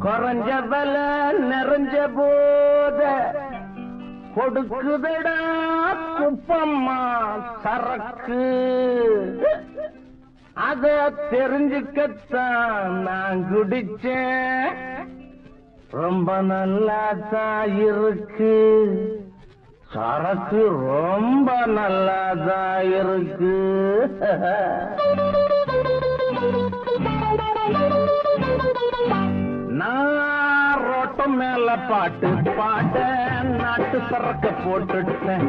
குறைஞ்ச வில நிறைஞ்ச போத கொடுக்குதடா குப்பம்மா சரக்கு அத தெரிஞ்சுக்கத்தான் நான் குடிச்சேன் ரொம்ப நல்லா தான் இருக்கு சரக்கு ரொம்ப நல்லா தான் இருக்கு நான் ரோட்டு மேல பாட்டு பாட நாட்டு சரக்க போட்டுட்டேன்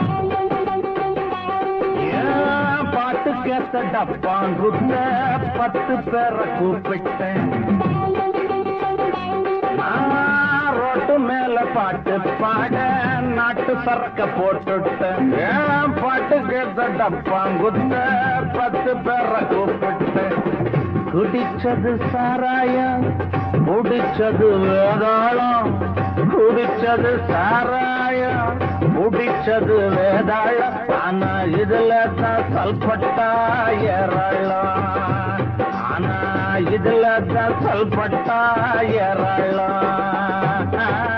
ஏன் பாட்டு கேட்ட டப்பாங்குத்த பத்து பேரை கூப்பிட்டேன் நான் ரோட்டு மேல பாட்டு பாட நாட்டு சரக்க போட்டுட்டேன் ஏன் பாட்டு கேட்ட டப்பாங்குத்த பத்து பேரை கூப்பிட்டேன் குடிச்சது சாராயம் குடிச்சது வேதாளம் குடிச்சது சாராயம் குடிச்சது வேதாளம் ஆனா இதுல தான் சல்பட்டா ஏறலாம் ஆனா இதுல தான் சல்பட்டா ஏறலாம்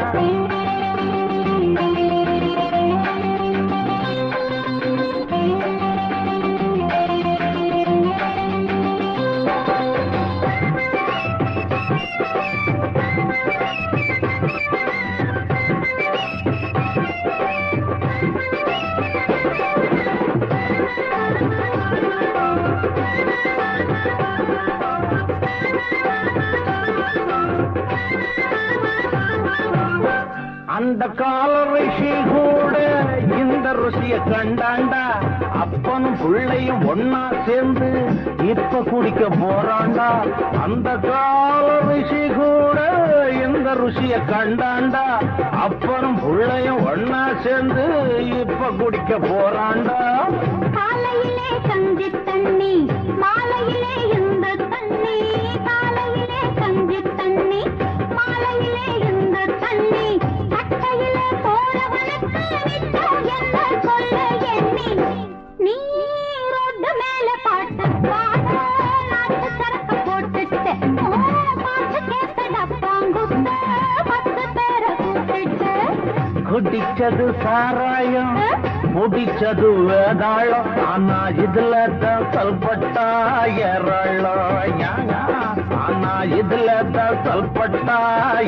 அந்த கால ரிஷி கூட இந்த ருசிய கண்டாண்டா அப்பனும் பிள்ளையும் ஒன்னா சேர்ந்து இப்ப குடிக்க போறாண்டா அந்த கால ரிஷி கூட இந்த ருசிய கண்டாண்டா அப்பனும் பிள்ளையும் ஒன்னா சேர்ந்து இப்ப குடிக்க போறாண்டா காலையிலே கஞ்சி தண்ணி மாலையிலே இந்த தண்ணி காலையிலே கஞ்சி தண்ணி மாலையிலே இந்த தண்ணி கட்டையிலே போறவனுக்கு நித்தம் என்ன சொல்ல எண்ணி நீ ரோட்டு மேல பாட்டு பாட நாட்டு சரக்கு போட்டுட்டு ஓ, பாட்டு கேட்ட டப்பாங்குத்த பத்து பேரை கூப்பிட்டு குடிச்சது சாராயம் முடிச்சது வேதாளம் ஆனா இதுல தான் சொல்பட்டா ஏறாளம் ஞானா. ஆனா இதுல தான் சொல்பட்டா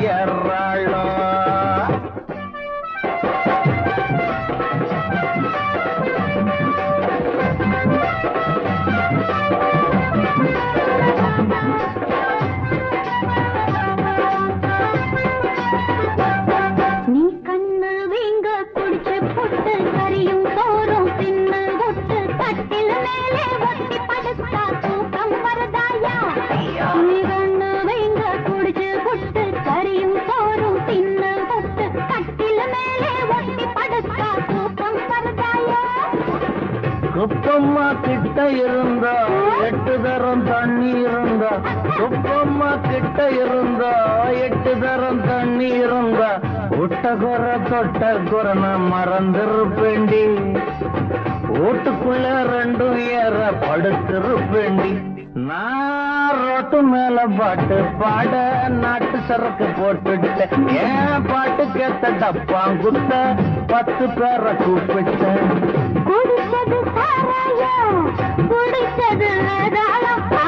ஏறாளம் நீ கண்ணு வீங்க குடிச்சு புட்டு கரியும் சோறும் தின்னு புட்டு கட்டில் மேலே ஒட்டி படுத்தா தூக்கம் வருதாயா நீ கண்ணு வீங்க குடிச்சு புட்டு கரியும் சோறும் தின்னு புட்டு கட்டில் மேலே ஒட்டி படுத்தா தூக்கம் வருதாயா குப்பம்மா கிட்ட இருந்தா எட்டு தரம் தண்ணி இருந்தா குப்பம்மா கிட்ட இருந்தா எட்டு தரம் தண்ணி இருந்தா விட்ட குறை தொட்ட குறை நான் மறந்திருப்பேண்டி வீட்டுக்குள்ள ரெண்டும் ஏற படுத்திருப்பேண்டி நான் ரோட்டு மேல பாட்டு பாட நாட்டு சரக்கு போட்டுட்டு ஏன் பாட்டு கேட்ட டப்பாங்குத்த பத்து பேரை கூப்பிட்டேன் குடிச்சது சாராயம் குடிச்சது வேதாளம்